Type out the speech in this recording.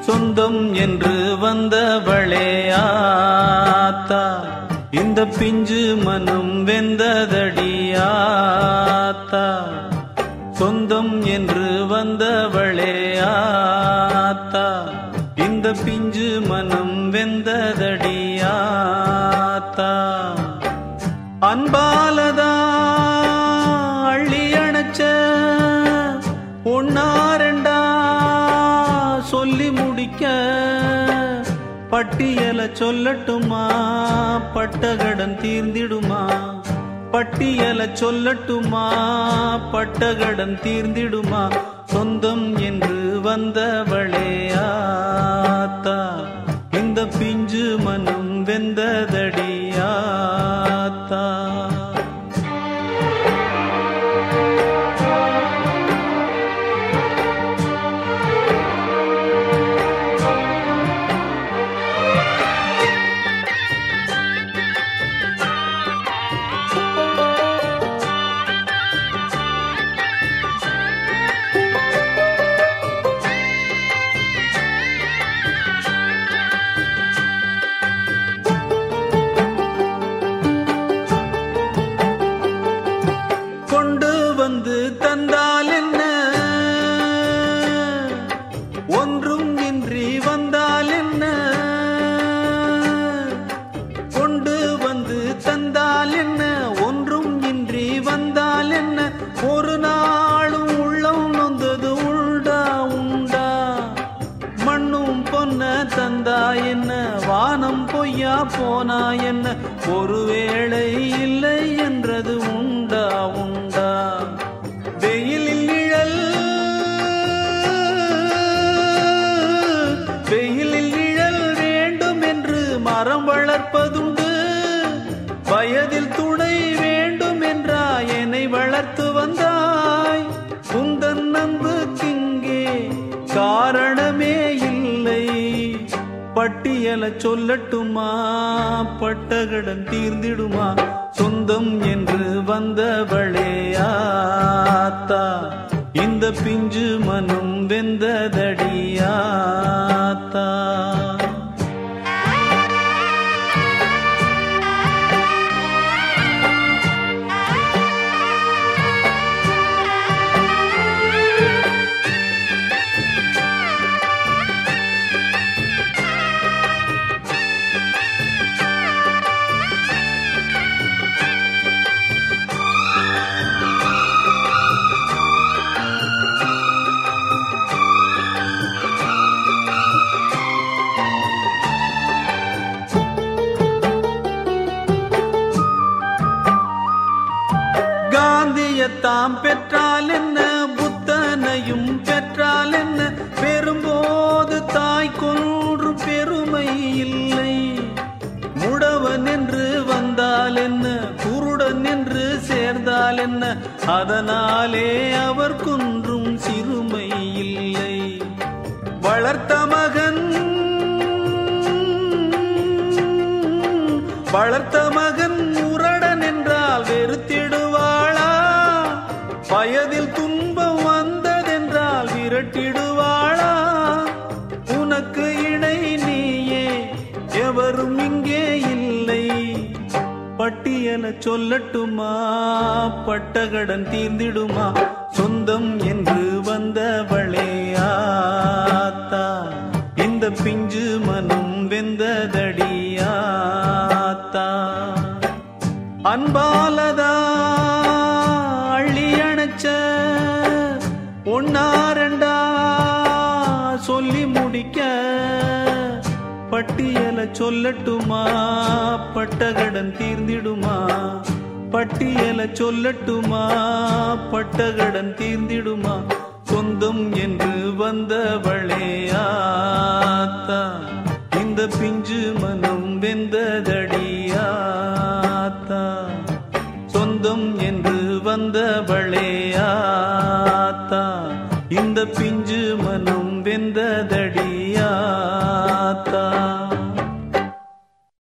சொந்தம் என்று வந்தவளே ஆத்தா இந்த பிஞ்சு மனம் வெந்ததடியாத்தா சொந்தம் என்று வந்தவளே ஆத்தா இந்த பிஞ்சு மனம் வெந்ததடியாத்தா அன்பாலதா அள்ளி அணைச்ச ஒன்னாரண்டா சொல்லி முடிக்க பட்டியல சொல்லட்டுமா பட்டகடன் தீர்ந்திடுமா பட்டியல சொல்லட்டுமா பட்டகடன் தீர்ந்திடுமா சொந்தம் என்று வந்தவளே ஆத்தா இந்த பிஞ்சு மனம் வெந்ததடியாத்தா கொண்டு வந்து தந்தால் என்ன ஒன்றும் இன்றி வந்தால் என்ன கொண்டு வந்து தந்தால் என்ன ஒன்றும் இன்றி வந்தால் என்ன ஒரு நாளும் உள்ளம் நொந்தது உண்டா உண்டா மண்ணும் பொன்ன தந்தா என்ன வானம் பொய்யா போனா என்ன ஒருவேளை இல்லை என்றது உண்டா உண்டா வெயிலில் நிழல் வெயிலில் நிழல் வேண்டும் என்று மரம் வளர்ப்பதுண்டு வயதில் துணை வேண்டும் என்றா என்னை வளர்த்து வந்தாய் உந்தன் அன்புக்கிங்கே காரணமே இல்லை பட்டியல சொல்லட்டுமா பட்டகடன் தீர்ந்திடுமா சொந்தம் என்று வந்தவளே ஆத்தா இந்த பிஞ்சு மனம் வெந்ததடியாத்தா காந்தியத்தாம் பெற்றால் என்ன புத்தனையும் பெற்றால் என்ன பெறும்போது தாய் கொன்று பெருமை இல்லை முடவன் என்று வந்தால் என்ன குருடன் என்று சேர்ந்தால் என்ன அதனாலே அவர் குன்றும் சிறுமை இல்லை வளர்த்த மகன் வளர்த்த மகன் முரடன் என்றால் வெறுத்திடுவாளா வயதில் துன்பம் வந்ததென்றால் விரட்டிடுவாளா உனக்கு இணை நீயே எவரும் இங்கே இல்லை பட்டியல சொல்லட்டுமா பட்டகடன் தீர்ந்திடுமா சொந்தம் என்று வந்தவளே ஆத்தா இந்த பிஞ்சு மனம் வெந்ததடியாத்தா அன்பாலதா அள்ளி அணைச்ச ஒன்னாரண்டா சொல்லி முடிக்க பட்டியல சொல்லட்டுமா பட்டகடன் தீர்ந்திடுமா பட்டியல சொல்லட்டுமா பட்டகடன் தீர்ந்திடுமா சொந்தம் என்று வந்தவளே ஆத்தா இந்த பிஞ்சு மனம் வெந்ததடியாத்தா சொந்தம் என்று வந்தவளே ஆத்தா இந்த பிஞ்சு மனம்